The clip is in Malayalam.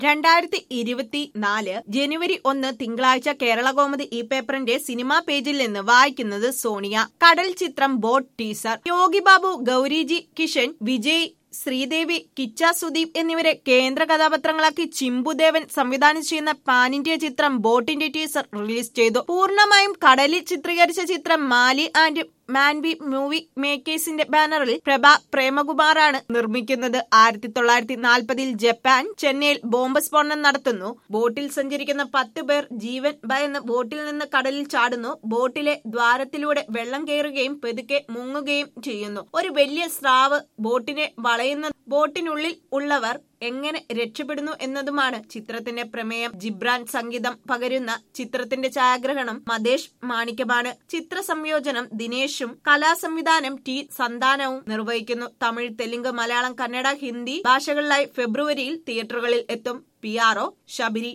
രണ്ടായിരത്തി ഇരുപത്തിനാല് ജനുവരി ഒന്ന് തിങ്കളാഴ്ച കേരളകൗമുദി ഈ പേപ്പറിന്റെ സിനിമാ പേജിൽ നിന്ന് വായിക്കുന്നത് സോണിയ കടൽ ചിത്രം ബോട്ട് ടീസർ യോഗി ബാബു ഗൗരിജി കിഷൻ വിജയ് ശ്രീദേവി കിച്ച സുദീപ് എന്നിവരെ കേന്ദ്ര കഥാപാത്രങ്ങളാക്കി ചിമ്പുദേവൻ സംവിധാനം ചെയ്യുന്ന പാൻ ഇന്ത്യ ചിത്രം ബോട്ടിന്റെ ടീസർ റിലീസ് ചെയ്തു പൂർണ്ണമായും കടലിൽ ചിത്രീകരിച്ച ചിത്രം മാലി ആൻഡ് മാൻവി മൂവി മേക്കേഴ്സിന്റെ ബാനറിൽ പ്രഭ പ്രേമകുമാറാണ് നിർമ്മിക്കുന്നത് ആയിരത്തി തൊള്ളായിരത്തി നാൽപ്പതിൽ ജപ്പാൻ ചെന്നൈയിൽ ബോംബ് സ്ഫോടനം നടത്തുന്നു ബോട്ടിൽ സഞ്ചരിക്കുന്ന പത്ത് പേർ ജീവൻ ഭയന്ന് ബോട്ടിൽ നിന്ന് കടലിൽ ചാടുന്നു ബോട്ടിലെ ദ്വാരത്തിലൂടെ വെള്ളം കയറുകയും പെതുക്കെ മുങ്ങുകയും ചെയ്യുന്നു ഒരു വലിയ സ്രാവ് ബോട്ടിനെ വളയുന്ന ബോട്ടിനുള്ളിൽ ഉള്ളവർ എങ്ങനെ രക്ഷപ്പെടുന്നു എന്നതുമാണ് ചിത്രത്തിന്റെ പ്രമേയം ജിബ്രാൻ സംഗീതം പകരുന്ന ചിത്രത്തിന്റെ ഛായാഗ്രഹണം മതേഷ് മാണിക്യമാണ് ചിത്ര സംയോജനം ദിനേശും കലാസംവിധാനം ടി സന്താനവും നിർവഹിക്കുന്നു തമിഴ് തെലുങ്ക് മലയാളം കന്നഡ ഹിന്ദി ഭാഷകളിലായി ഫെബ്രുവരിയിൽ തിയേറ്ററുകളിൽ എത്തും പി ആർ ഒ ശബരി